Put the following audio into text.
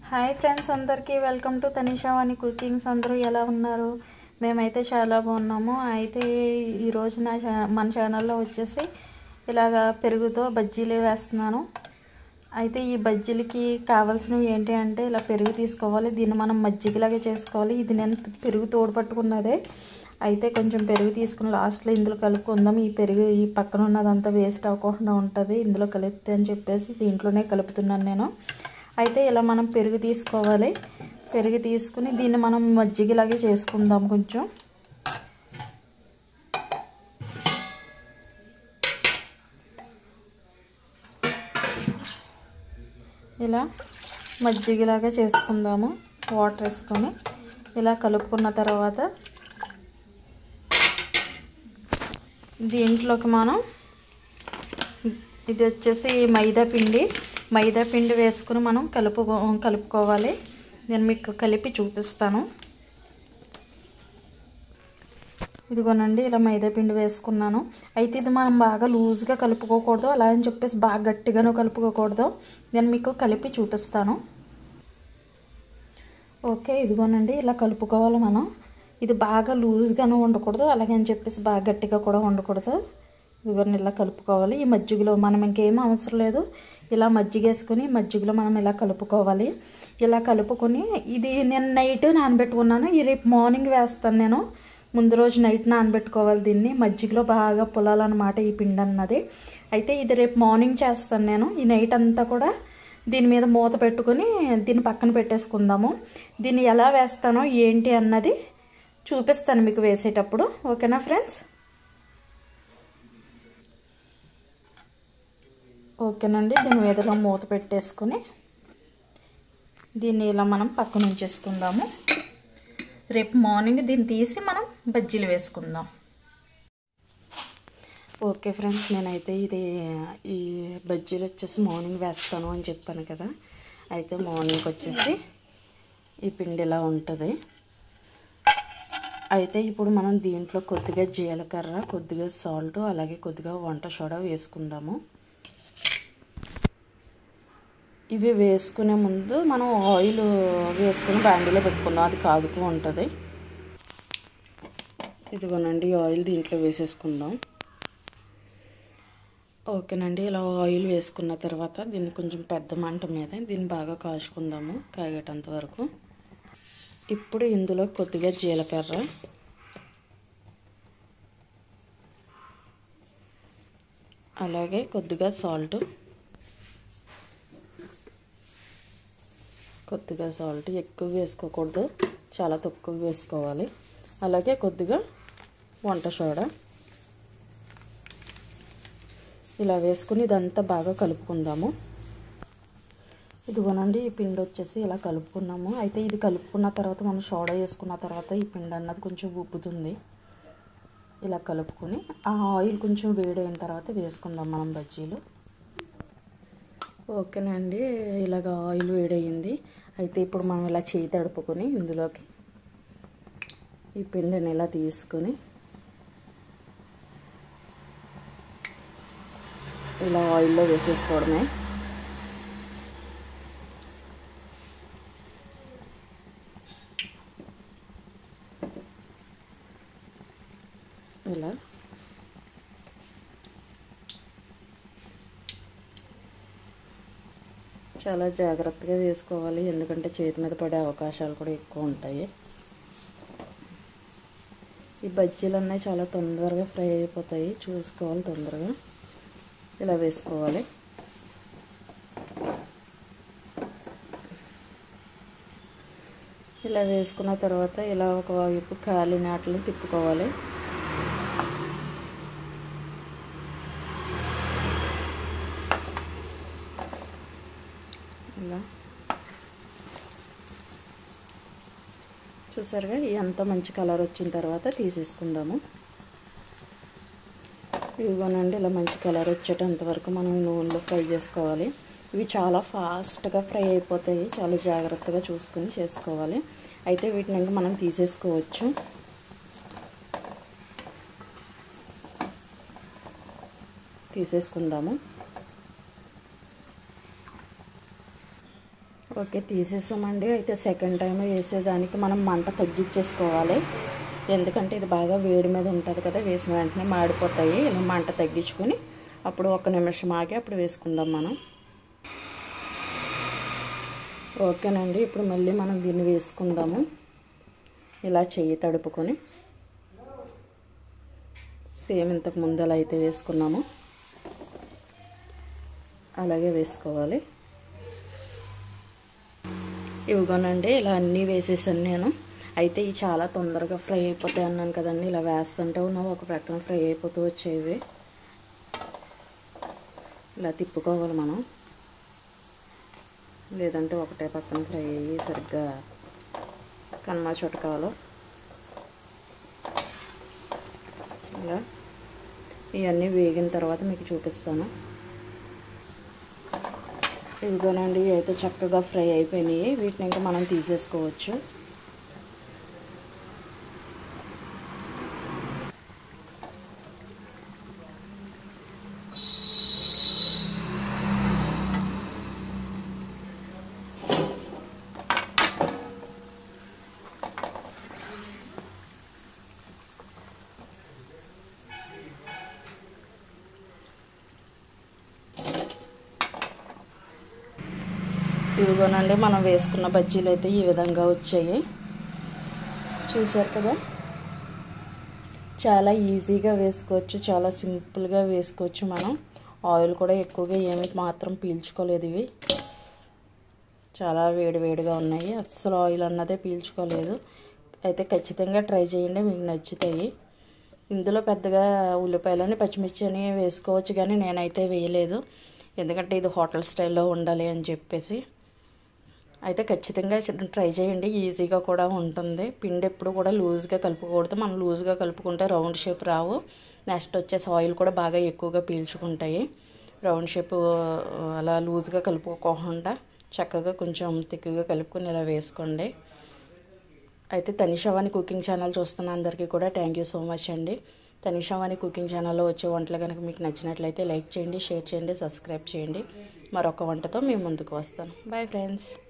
hi friends అందరికీ welcome to Tanishavani cookings అందరూ ఎలా ఉన్నారు మేమైతే చాలా బాగున్నాము అయితే ఈరోజు నా ఛా- మన ఛానల్లో వచ్చేసి ఇలాగా పెరుగుతో బజ్జీలు వేస్తున్నాను అయితే ఈ బజ్జీలకి కావాల్సినవి ఏంటి అంటే ఇలా పెరుగు తీసుకోవాలి దీన్ని మనం మజ్జిగలాగా చేసుకోవాలి ఇది నేను పెరుగు తోడు పట్టుకున్నదే అయితే కొంచెం పెరుగు తీసుకుని లాస్ట్లో ఇందులో కలుపుకుందాం ఈ పెరుగు ఈ పక్కన ఉన్నదంతా వేస్ట్ అవ్వకుండా ఉంటుంది ఇందులో కలిపితే అని చెప్పేసి దీంట్లోనే కలుపుతున్నాను నేను అయితే ఇలా మనం పెరుగు తీసుకోవాలి పెరుగు తీసుకుని దీన్ని మనం మజ్జిగలాగే చేసుకుందాం కొంచెం ఇలా మజ్జిగలాగా చేసుకుందాము వాటర్ వేసుకొని ఇలా కలుపుకున్న తర్వాత దీంట్లోకి మనం ఇది వచ్చేసి మైదా పిండి మైదా పిండి వేసుకుని మనం కలుపుకో కలుపుకోవాలి నేను మీకు కలిపి చూపిస్తాను ఇదిగోనండి ఇలా మైదా పిండి వేసుకున్నాను అయితే ఇది మనం బాగా లూజ్గా కలుపుకోకూడదు అలా అని చెప్పేసి బాగా గట్టిగాను కలుపుకోకూడదు నేను మీకు కలిపి చూపిస్తాను ఓకే ఇదిగోనండి ఇలా కలుపుకోవాలి మనం ఇది బాగా లూజ్గాను ఉండకూడదు అలాగే అని చెప్పేసి బాగా గట్టిగా కూడా ఉండకూడదు ఇదిగోని ఇలా కలుపుకోవాలి ఈ మజ్జిగలో మనం ఇంకేం అవసరం లేదు ఇలా మజ్జిగ వేసుకొని మజ్జిగలో మనం ఇలా కలుపుకోవాలి ఇలా కలుపుకొని ఇది నేను నైట్ నానబెట్టుకున్నాను ఈ రేపు మార్నింగ్ వేస్తాను నేను ముందు రోజు నైట్ నానబెట్టుకోవాలి దీన్ని మజ్జిగలో బాగా పొలాలన్నమాట ఈ పిండి అన్నది అయితే ఇది రేపు మార్నింగ్ చేస్తాను నేను ఈ నైట్ అంతా కూడా దీని మీద మూత పెట్టుకొని దీన్ని పక్కన పెట్టేసుకుందాము దీన్ని ఎలా వేస్తానో ఏంటి అన్నది చూపిస్తాను మీకు వేసేటప్పుడు ఓకేనా ఫ్రెండ్స్ ఓకేనండి దీని మీదలో మూత పెట్టేసుకుని దీన్ని ఇలా మనం పక్కన ఉంచేసుకుందాము రేపు మార్నింగ్ దీన్ని తీసి మనం బజ్జీలు వేసుకుందాం ఓకే ఫ్రెండ్స్ నేనైతే ఇది ఈ బజ్జీలు వచ్చేసి మార్నింగ్ వేస్తాను అని చెప్పాను కదా అయితే మార్నింగ్ వచ్చేసి ఈ పిండి ఇలా ఉంటుంది అయితే ఇప్పుడు మనం దీంట్లో కొద్దిగా జీలకర్ర కొద్దిగా సాల్ట్ అలాగే కొద్దిగా వంట సోడా వేసుకుందాము ఇవి వేసుకునే ముందు మనం ఆయిల్ వేసుకుని బాండీలో పెట్టుకుందాం అది కాగుతూ ఉంటుంది ఇదిగోనండి ఆయిల్ దీంట్లో వేసేసుకుందాం ఓకేనండి ఇలా ఆయిల్ వేసుకున్న తర్వాత దీన్ని కొంచెం పెద్ద మంట మీద దీన్ని బాగా కాచుకుందాము కాగేటంత వరకు ఇప్పుడు ఇందులో కొద్దిగా జీలకర్ర అలాగే కొద్దిగా సాల్ట్ కొద్దిగా సాల్ట్ ఎక్కువ వేసుకోకూడదు చాలా తక్కువ వేసుకోవాలి అలాగే కొద్దిగా వంట సోడా ఇలా వేసుకుని ఇదంతా బాగా కలుపుకుందాము ఇదిగోనండి ఈ పిండి వచ్చేసి ఇలా కలుపుకున్నాము అయితే ఇది కలుపుకున్న తర్వాత మనం సోడా వేసుకున్న తర్వాత ఈ పిండి అన్నది కొంచెం ఉబ్బుతుంది ఇలా కలుపుకొని ఆ ఆయిల్ కొంచెం వేడైన తర్వాత వేసుకుందాం మనం బజ్జీలు ఓకేనండి ఇలాగ ఆయిల్ వేడయింది అయితే ఇప్పుడు మనం ఇలా చేయి తడుపుకొని ఇందులోకి ఈ పిండిని ఇలా తీసుకొని ఇలా ఆయిల్లో వేసేసుకోవడమే ఇలా చాలా జాగ్రత్తగా వేసుకోవాలి ఎందుకంటే చేతి మీద పడే అవకాశాలు కూడా ఎక్కువ ఉంటాయి ఈ బజ్జీలు అన్నీ చాలా తొందరగా ఫ్రై అయిపోతాయి చూసుకోవాలి తొందరగా ఇలా వేసుకోవాలి ఇలా వేసుకున్న తర్వాత ఇలా ఒకవైపు కాలిన వాటిని తిప్పుకోవాలి ఇలా చూసారుగా ఎంత మంచి కలర్ వచ్చిన తర్వాత తీసేసుకుందాము ఇవిగోనండి ఇలా మంచి కలర్ వచ్చేటంత వరకు మనం నూనెలో ఫ్రై చేసుకోవాలి ఇవి చాలా ఫాస్ట్గా ఫ్రై అయిపోతాయి చాలా జాగ్రత్తగా చూసుకుని చేసుకోవాలి అయితే వీటిని ఇంకా మనం తీసేసుకోవచ్చు తీసేసుకుందాము ఓకే తీసేసామండి అయితే సెకండ్ టైం వేసేదానికి మనం మంట తగ్గించేసుకోవాలి ఎందుకంటే ఇది బాగా వేడి మీద ఉంటుంది కదా వేసిన వెంటనే మాడిపోతాయి ఇలా మంట తగ్గించుకొని అప్పుడు ఒక నిమిషం ఆగి అప్పుడు వేసుకుందాం మనం ఓకేనండి ఇప్పుడు మళ్ళీ మనం దీన్ని వేసుకుందాము ఇలా చెయ్యి తడుపుకొని సేమ్ ఇంతకు ముందు ఎలా అయితే వేసుకున్నామో అలాగే వేసుకోవాలి ఇవిగోనండి ఇలా అన్నీ వేసేసాను నేను అయితే ఇవి చాలా తొందరగా ఫ్రై అయిపోతాయి అన్నాను కదండి ఇలా వేస్తుంటే ఉన్న ఒక ప్రక్కన ఫ్రై అయిపోతూ వచ్చేవి ఇలా తిప్పుకోవాలి మనం లేదంటే ఒకటే పక్కన ఫ్రై అయ్యి సరిగ్గా కన్మా చుటకాలు ఇలా ఇవన్నీ వేగిన తర్వాత మీకు చూపిస్తాను ఇదిగోనండి అయితే చక్కగా ఫ్రై అయిపోయినాయి వీటిని ఇంకా మనం తీసేసుకోవచ్చు ఇదిగోనండి మనం వేసుకున్న బజ్జీలు అయితే ఈ విధంగా వచ్చాయి చూసారు కదా చాలా ఈజీగా వేసుకోవచ్చు చాలా సింపుల్గా వేసుకోవచ్చు మనం ఆయిల్ కూడా ఎక్కువగా ఏమి మాత్రం పీల్చుకోలేదు ఇవి చాలా వేడి వేడిగా ఉన్నాయి అస్సలు ఆయిల్ అన్నదే పీల్చుకోలేదు అయితే ఖచ్చితంగా ట్రై చేయండి మీకు నచ్చుతాయి ఇందులో పెద్దగా ఉల్లిపాయలని పచ్చిమిర్చి అని వేసుకోవచ్చు కానీ నేనైతే వేయలేదు ఎందుకంటే ఇది హోటల్ స్టైల్లో ఉండాలి అని చెప్పేసి అయితే ఖచ్చితంగా ట్రై చేయండి ఈజీగా కూడా ఉంటుంది పిండి ఎప్పుడు కూడా లూజ్గా కలుపుకూడదు మనం లూజ్గా కలుపుకుంటే రౌండ్ షేప్ రావు నెక్స్ట్ వచ్చేసి ఆయిల్ కూడా బాగా ఎక్కువగా పీల్చుకుంటాయి రౌండ్ షేప్ అలా లూజ్గా కలుపుకోకుండా చక్కగా కొంచెం తిక్కుగా కలుపుకొని ఇలా వేసుకోండి అయితే తనిషావాణి కుకింగ్ ఛానల్ చూస్తున్న అందరికీ కూడా థ్యాంక్ యూ సో మచ్ అండి తనిషావాణి కుకింగ్ ఛానల్లో వచ్చే వంటలు కనుక మీకు నచ్చినట్లయితే లైక్ చేయండి షేర్ చేయండి సబ్స్క్రైబ్ చేయండి మరొక వంటతో మేము ముందుకు వస్తాను బాయ్ ఫ్రెండ్స్